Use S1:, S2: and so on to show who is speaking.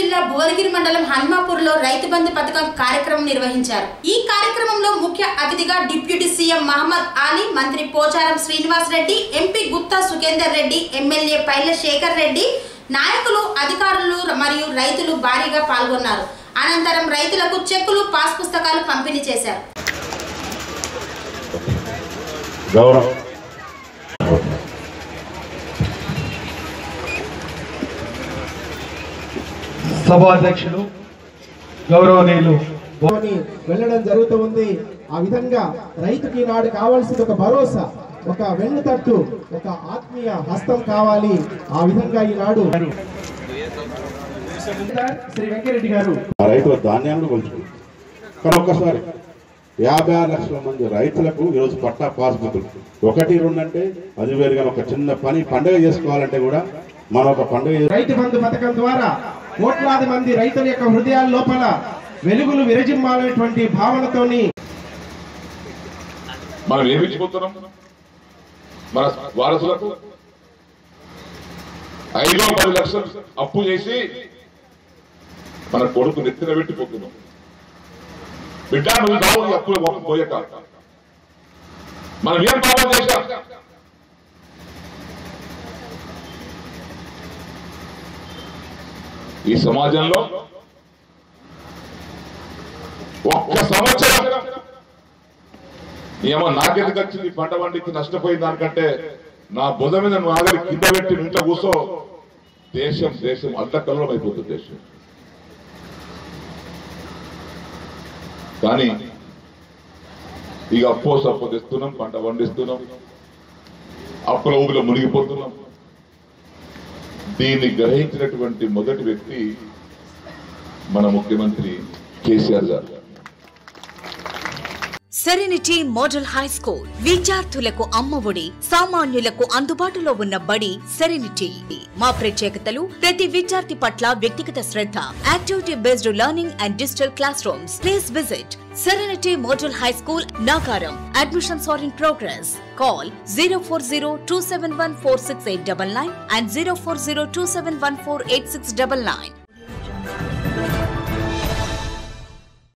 S1: జిల్లా భువనగిరి మండలం హన్మాపూర్ లో రైతు బంధు పథకం కార్యక్రమం నిర్వహించారు ఈ కార్యక్రమంలో ముఖ్య అతిథిగా డిప్యూటీ సీఎం మహమ్మద్ అలీ మంత్రి పోచారం శ్రీనివాస్ రెడ్డి ఎంపీ గుత్తా సుఖేందర్ రెడ్డి ఎమ్మెల్యే పైల శేఖర్ రెడ్డి నాయకులు అధికారులు మరియు రైతులు భారీగా పాల్గొన్నారు అనంతరం రైతులకు చెక్కులు పాస్ పుస్తకాలు పంపిణీ చేశారు
S2: గౌరవం
S3: సభాధ్యక్షులు గౌరవనీయులు
S4: అని వెళ్ళడం జరుగుతూ ఉంది ఆ విధంగా రైతుకి నాడు కావాల్సింది ఒక భరోసా ఒక వెన్నుతట్టు ఒక ఆత్మీయ హస్తం కావాలి ఆ విధంగా ఈనాడు శ్రీ వెంకరెడ్డి గారు
S2: ఆ రైతుల ధాన్యాలను కొలుచుకుంది కానీ ఒక్కసారి యాభై ఆరు లక్షల మంది రైతులకు ఈరోజు పట్టా పాస్బుక్లు ఒకటి రెండు అంటే అది వేరుగా ఒక చిన్న పని పండుగ చేసుకోవాలంటే కూడా మనం ఒక పండుగ చే-
S4: రైతు బంధు పథకం ద్వారా కోట్లాది మంది రైతుల యొక్క హృదయాల లోపల వెలుగులు విరజిమ్మాలనేటువంటి భావనతోని
S5: మనం ఏమి ఇచ్చిపోతున్నాం మన వారసులకు ఐదో పది లక్షలు అప్పు చేసి మన కొడుకు నెత్తిన పెట్టిపోతున్నాం బిడ్డ నువ్వు కావు ఈ అప్పులు గొప్ప పోయక మనం ఏం పాపం చేశాం ఈ సమాజంలో ఒక్క సంవత్సరం ఏమో నాకెందుకు వచ్చింది ఈ పంట పండించి నష్టపోయిన దానికంటే నా బుధ మీద నువ్వు ఆగలి కింద పెట్టి నువ్వు ఇంట్లో కూర్చో దేశం దేశం అడ్డకల్లం అయిపోతుంది దేశం కానీ ఇక అప్పో సప్పో తెస్తున్నాం పంట పండిస్తున్నాం అప్పుల ఊబిలో మునిగిపోతున్నాం దీన్ని గ్రహించినటువంటి మొదటి వ్యక్తి మన ముఖ్యమంత్రి కేసీఆర్ గారు
S6: సెరెనిటీ మోడల్ హై స్కూల్ విద్యార్థులకు అమ్మఒడి సామాన్యులకు అందుబాటులో ఉన్న బడి సెరెనిటీ మా ప్రత్యేకతలు ప్రతి విద్యార్థి పట్ల వ్యక్తిగత శ్రద్ధ activity based learning and digital classrooms please visit serenity model high school Nakaram admissions are in progress call zero four zero two seven one four six eight double nine and zero four zero two seven one four eight six double nine